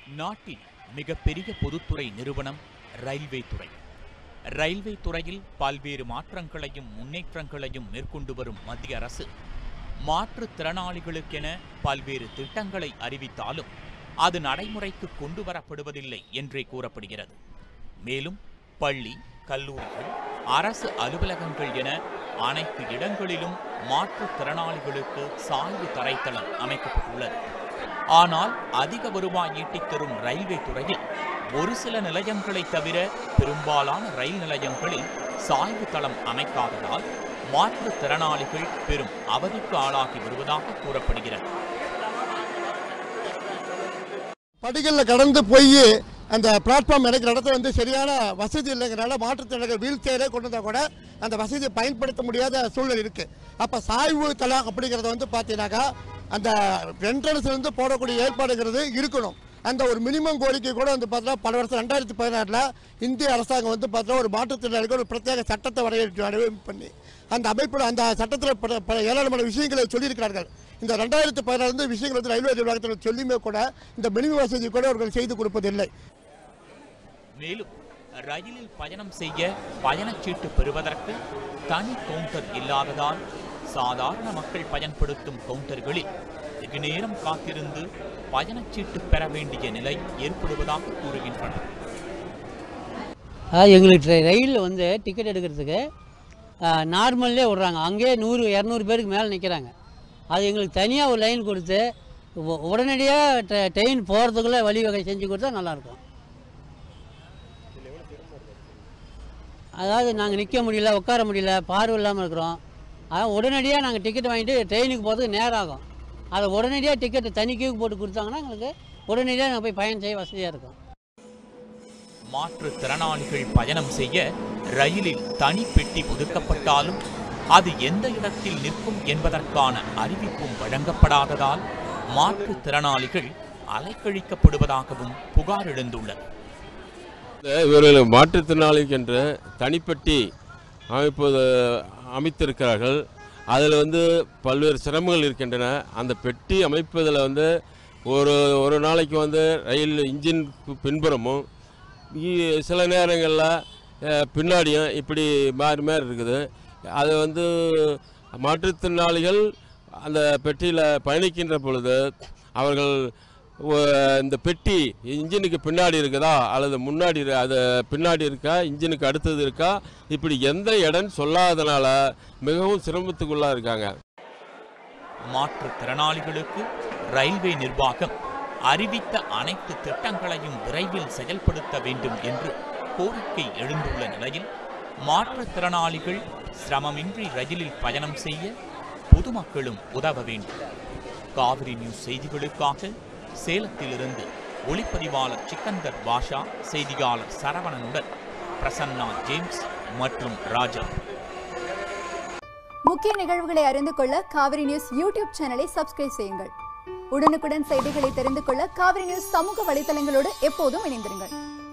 நாட்டின் மிகப்பெரிய பொதுத்துறை நிறுவனம் ரயில்வே துறை ரயில்வே துறையில் பல்வேறு மாற்றங்களையும் முன்னேற்றங்களையும் மேற்கொண்டு வரும் மத்திய அரசு மாற்றுத்திறனாளிகளுக்கென பல்வேறு திட்டங்களை அறிவித்தாலும் அது நடைமுறைக்கு கொண்டு வரப்படுவதில்லை என்றே கூறப்படுகிறது மேலும் பள்ளி கல்லூரிகள் அரசு அலுவலகங்கள் என அனைத்து இடங்களிலும் மாற்றுத்திறனாளிகளுக்கு சாய்வு தரைத்தளம் அமைக்கப்பட்டுள்ளது ஆனால் அதிக வருவாய் ஈட்டித் தரும் ரயில்வே துறையில் ஒரு சில நிலையங்களை தவிர பெரும்பாலான ரயில் நிலையங்களில் சாய்வு தளம் அமைக்காததால் மாற்றுத்திறனாளிகள் பெரும் அவதிக்கு ஆளாகி வருவதாக கூறப்படுகிறது படிகளில் கடந்து போய் அந்த பிளாட்ஃபார்ம் இறக்குற இடத்துல வந்து சரியான வசதி இல்லைங்கிறனால மாற்றுத்திறனாளிகள் வீல் சேரே கொண்டு வந்தால் கூட அந்த வசதியை பயன்படுத்த முடியாத சூழ்நிலை இருக்குது அப்போ சாய்வு தளம் அப்படிங்கிறது வந்து பார்த்தீங்கன்னாக்கா அந்த என்ட்ரன்ஸ்லேருந்து போடக்கூடிய ஏற்பாடுங்கிறது இருக்கணும் அந்த ஒரு மினிமம் கோரிக்கை கூட வந்து பார்த்தீங்கன்னா பல வருஷம் ரெண்டாயிரத்தி பதினாறில் இந்திய அரசாங்கம் வந்து பார்த்தீங்கன்னா ஒரு மாற்றுத்திறனாளிகள் ஒரு பிரத்யேக சட்டத்தை வரையறுத்து பண்ணி அந்த அமைப்பில் அந்த சட்டத்தில் பல பல ஏராளமான விஷயங்களை சொல்லியிருக்கிறார்கள் இந்த ரெண்டாயிரத்தி பதினாறு விஷயங்கள் வந்து ரயில்வே நிர்வாகத்தில் சொல்லியுமே கூட இந்த மினிமம் வசதி கூட அவர்கள் செய்து கொடுப்பதில்லை மேலும் ரயிலில் பயணம் செய்ய பயணச்சீட்டு பெறுவதற்கு தனி கவுண்டர் இல்லாததால் சாதாரண மக்கள் பயன்படுத்தும் கவுண்டர்களில் வெகு நேரம் காத்திருந்து பயணச்சீட்டு பெற வேண்டிய நிலை ஏற்படுவதாக கூறுகின்றனர் அதாவது எங்களுக்கு ட்ரெ- ரயிலில் வந்து டிக்கெட் எடுக்கிறதுக்கு நார்மல்லே விட்றாங்க அங்கேயே நூறு இரநூறு பேருக்கு மேலே நிற்கிறாங்க அது எங்களுக்கு தனியாக ஒரு லைன் கொடுத்து உ- உடனடியாக ட்ரெ- ட்ரெயின் போகிறதுக்குள்ளே வழிவகை செஞ்சு கொடுத்தா நல்லாயிருக்கும் அதாவது நாங்கள் நிற்க முடியல உட்கார முடியல பார்வை இல்லாமல் இருக்கிறோம் அதான் உடனடியாக நாங்கள் டிக்கெட் வாங்கிட்டு ட்ரெயினுக்கு போகிறதுக்கு நேரம் ஆகும் அதை உடனடியாக டிக்கெட்டு தனி கியூக்கு போட்டு கொடுத்தாங்கன்னா எங்களுக்கு உடனடியாக நாங்கள் போய் பயணம் செய்ய வசதியாக இருக்கும் மாற்றுத்திறனாளிகள் பயணம் செய்ய ரயிலில் தனி பெட்டி ஒதுக்கப்பட்டாலும் அது எந்த இடத்தில் நிற்கும் என்பதற்கான அறிவிப்பும் வழங்கப்படாததால் மாற்றுத்திறனாளிகள் அலைக்கழிக்கப்படுவதாகவும் புகார் எழுந்துள்ளது இவர்கள் மாற்றுத்திறனாளிக்கு என்று தனிப்பட்டி அமைப்பது அமைத்திருக்கிறார்கள் அதில் வந்து பல்வேறு சிரமங்கள் இருக்கின்றன அந்த பெட்டி அமைப்பதில் வந்து ஒரு ஒரு நாளைக்கு வந்து ரயில் இன்ஜின் பின்புறமும் இ- சில நேரங்களில் அஹ், பின்னாடியும் இப்படி மாறி மாறி இருக்குது அது வந்து மாற்றுத்திறனாளிகள் அந்த பெட்டியில் பயணிக்கின்ற பொழுது அவர்கள் ஒ- இந்த பெட்டி இன்ஜினுக்கு பின்னாடி இருக்குதா அல்லது முன்னாடி இரு- அது பின்னாடி இருக்கா இன்ஜினுக்கு அடுத்தது இருக்கா இப்படி எந்த இடம்னு சொல்லாதனால மிகவும் சிரமத்துக்குள்ளாக இருக்காங்க மாற்றுத்திறனாளிகளுக்கு ரயில்வே நிர்வாகம் அறிவித்த அனைத்து திட்டங்களையும் விரைவில் செயல்படுத்த வேண்டும் என்று கோரிக்கை எழுந்துள்ள நிலையில் மாற்றுத்திறனாளிகள் சிரமமின்றி ரயிலில் பயணம் செய்ய பொதுமக்களும் உதவ வேண்டும் காவிரி நியூஸ் செய்திகளுக்காக சேலத்திலிருந்து ஒளிப்பதிவாளர் சிக்கந்தர் பாஷா செய்தியாளர் சரவணனுடன் பிரசன்னா ஜேம்ஸ் மற்றும் ராஜா முக்கிய நிகழ்வுகளை அறிந்து கொள்ள காவிரி நியூஸ் யூடியூப் சேனலை சப்ஸ்கிரைப் செய்யுங்கள் உடனுக்குடன் செய்திகளை தெரிந்து கொள்ள காவிரி நியூஸ் சமூக வலைதளங்களோடு எப்போதும் இணைந்திருங்கள்